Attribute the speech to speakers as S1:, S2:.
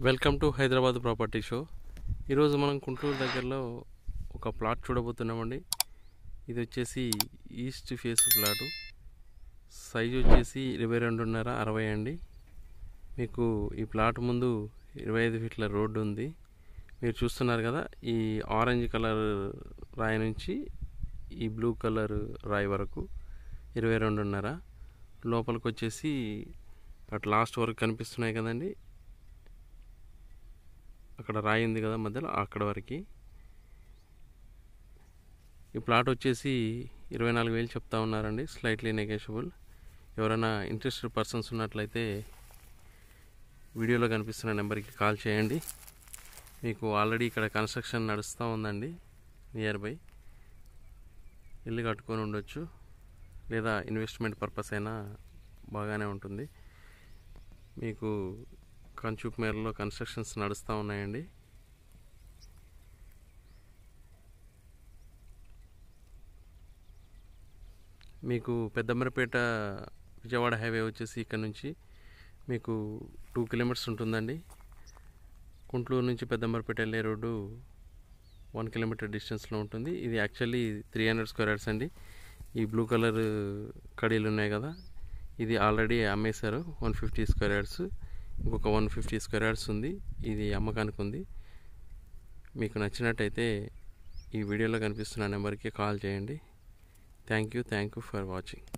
S1: welcome to Hyderabad property show ఈరోజు మనం గుంటూరు దగ్గరలో ఒక ప్లాట్ చూడబోతున్నామండి ఇది వచ్చేసి ఈస్ట్ ఫేస్ ప్లాటు సైజ్ వచ్చేసి ఇరవై రెండున్నర అరవై అండి మీకు ఈ ప్లాట్ ముందు ఇరవై ఐదు ఫీట్ల రోడ్డు ఉంది మీరు చూస్తున్నారు కదా ఈ ఆరెంజ్ కలర్ రాయి నుంచి ఈ బ్లూ కలర్ రాయి వరకు ఇరవై రెండున్నర లోపలికి వచ్చేసి అటు లాస్ట్ వరకు కనిపిస్తున్నాయి కదండి అక్కడ రాయి ఉంది కదా మధ్యలో అక్కడ వరకు ఈ ప్లాట్ వచ్చేసి ఇరవై నాలుగు వేలు చెప్తా ఉన్నారండి స్లైట్లీ నెగోషియబుల్ ఎవరైనా ఇంట్రెస్టెడ్ పర్సన్స్ ఉన్నట్లయితే వీడియోలో కనిపిస్తున్న నెంబర్కి కాల్ చేయండి మీకు ఆల్రెడీ ఇక్కడ కన్స్ట్రక్షన్ నడుస్తూ ఉందండి నియర్ బై ఇల్లు కట్టుకొని ఉండొచ్చు లేదా ఇన్వెస్ట్మెంట్ పర్పస్ అయినా బాగానే ఉంటుంది మీకు కంచూక్ మేరలో కన్స్ట్రక్షన్స్ నడుస్తూ ఉన్నాయండి మీకు పెద్దమ్మరపేట విజయవాడ హైవే వచ్చేసి ఇక్కడ నుంచి మీకు టూ కిలోమీటర్స్ ఉంటుందండి గుంటూరు నుంచి పెద్దమ్మరపేట వెళ్ళే రోడ్డు వన్ కిలోమీటర్ డిస్టెన్స్లో ఉంటుంది ఇది actually three hundred square yards అండి ఈ బ్లూ కలర్ కడీలు ఉన్నాయి కదా ఇది ఆల్రెడీ అమ్మేశారు వన్ ఫిఫ్టీ స్క్వేర్ యార్డ్స్ ఇంకొక వన్ ఫిఫ్టీ స్క్వేర్ యార్డ్స్ ఉంది ఇది అమ్మకానికి ఉంది మీకు నచ్చినట్టయితే ఈ వీడియోలో కనిపిస్తున్న నెంబర్కి కాల్ చేయండి thank you thank you for watching